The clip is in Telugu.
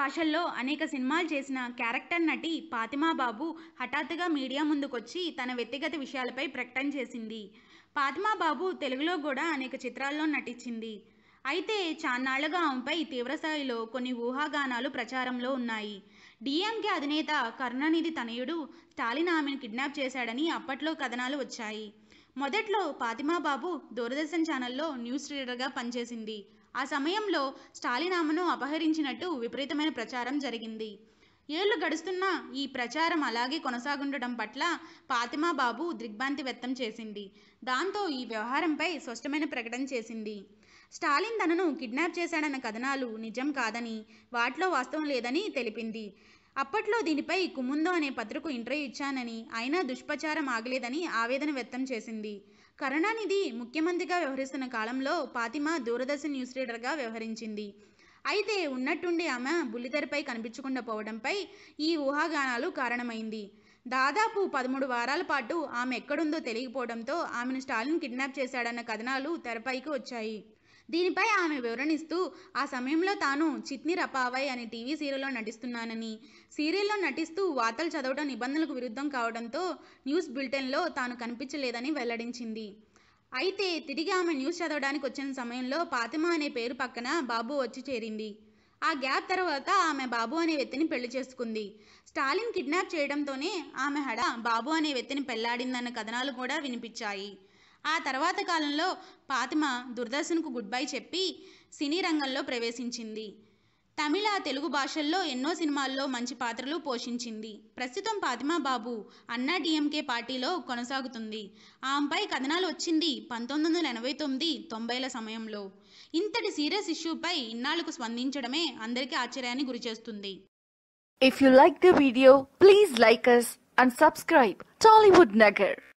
భాషల్లో అనేక సినిమాలు చేసిన క్యారెక్టర్ నటి ఫాతిమా బాబు హఠాత్తుగా మీడియా ముందుకొచ్చి తన వ్యక్తిగత విషయాలపై ప్రకటన చేసింది ఫాతిమా బాబు తెలుగులో కూడా అనేక చిత్రాల్లో నటించింది అయితే చాన్నాళ్లుగా ఆమెపై తీవ్రస్థాయిలో కొన్ని ఊహాగానాలు ప్రచారంలో ఉన్నాయి డిఎంకే అధినేత కరుణానిధి తనయుడు స్టాలిన్ ఆమెను కిడ్నాప్ చేశాడని అప్పట్లో కథనాలు వచ్చాయి మొదట్లో ఫాతిమా బాబు దూరదర్శన్ ఛానల్లో న్యూస్ రీడర్గా పనిచేసింది ఆ సమయంలో స్టాలిన్ ఆమెను అపహరించినట్టు విపరీతమైన ప్రచారం జరిగింది ఏళ్లు గడుస్తున్నా ఈ ప్రచారం అలాగే కొనసాగుండటం పట్ల ఫాతిమా బాబు దిగ్భ్రాంతి వ్యక్తం చేసింది దాంతో ఈ వ్యవహారంపై స్పష్టమైన ప్రకటన చేసింది స్టాలిన్ తనను కిడ్నాప్ చేశాడన్న కథనాలు నిజం కాదని వాటిలో వాస్తవం లేదని తెలిపింది అప్పట్లో దీనిపై కుముందో అనే పత్రికకు ఇంటర్వ్యూ ఇచ్చానని అయినా దుష్ప్రచారం ఆగలేదని ఆవేదన వ్యక్తం చేసింది కరుణానిధి ముఖ్యమంత్రిగా వ్యవహరిస్తున్న కాలంలో ఫాతిమా దూరదర్శన్ న్యూస్ రీడర్గా వ్యవహరించింది అయితే ఉన్నట్టుండి ఆమె బుల్లితెరపై కనిపించకుండా పోవడంపై ఈ ఊహాగానాలు కారణమైంది దాదాపు పదమూడు వారాల పాటు ఆమె ఎక్కడుందో తెలియకపోవడంతో ఆమెను స్టాలిన్ కిడ్నాప్ చేశాడన్న కథనాలు తెరపైకి వచ్చాయి దీనిపై ఆమె వివరణిస్తూ ఆ సమయంలో తాను చిత్ని రపావై అనే టీవీ సీరియల్లో నటిస్తున్నానని సీరియల్లో నటిస్తూ వార్తలు చదవడం నిబంధనలకు విరుద్ధం కావడంతో న్యూస్ బులెటిన్లో తాను కనిపించలేదని వెల్లడించింది అయితే తిరిగి ఆమె న్యూస్ చదవడానికి వచ్చిన సమయంలో ఫాతిమా అనే పేరు పక్కన బాబు వచ్చి చేరింది ఆ గ్యాప్ తర్వాత ఆమె బాబు అనే వ్యక్తిని పెళ్లి చేసుకుంది స్టాలిన్ కిడ్నాప్ చేయడంతోనే ఆమె హడ బాబు అనే వ్యక్తిని పెళ్లాడిందన్న కథనాలు కూడా వినిపించాయి ఆ తర్వాత కాలంలో ఫాతిమా దూరదర్శన్కు గుడ్ బై చెప్పి సినీ రంగంలో ప్రవేశించింది తమిళ తెలుగు భాషల్లో ఎన్నో సినిమాల్లో మంచి పాత్రలు పోషించింది ప్రస్తుతం ఫాతిమా బాబు అన్నా డిఎంకే పార్టీలో కొనసాగుతుంది ఆమెపై కథనాలు వచ్చింది పంతొమ్మిది వందల ఎనభై తొమ్మిది తొంభైల సమయంలో ఇంతటి సీరియస్ ఇష్యూపై ఇన్నాళ్లకు స్పందించడమే అందరికీ ఆశ్చర్యాన్ని గురిచేస్తుంది If you like the video, please like us and subscribe Tollywood Nagar.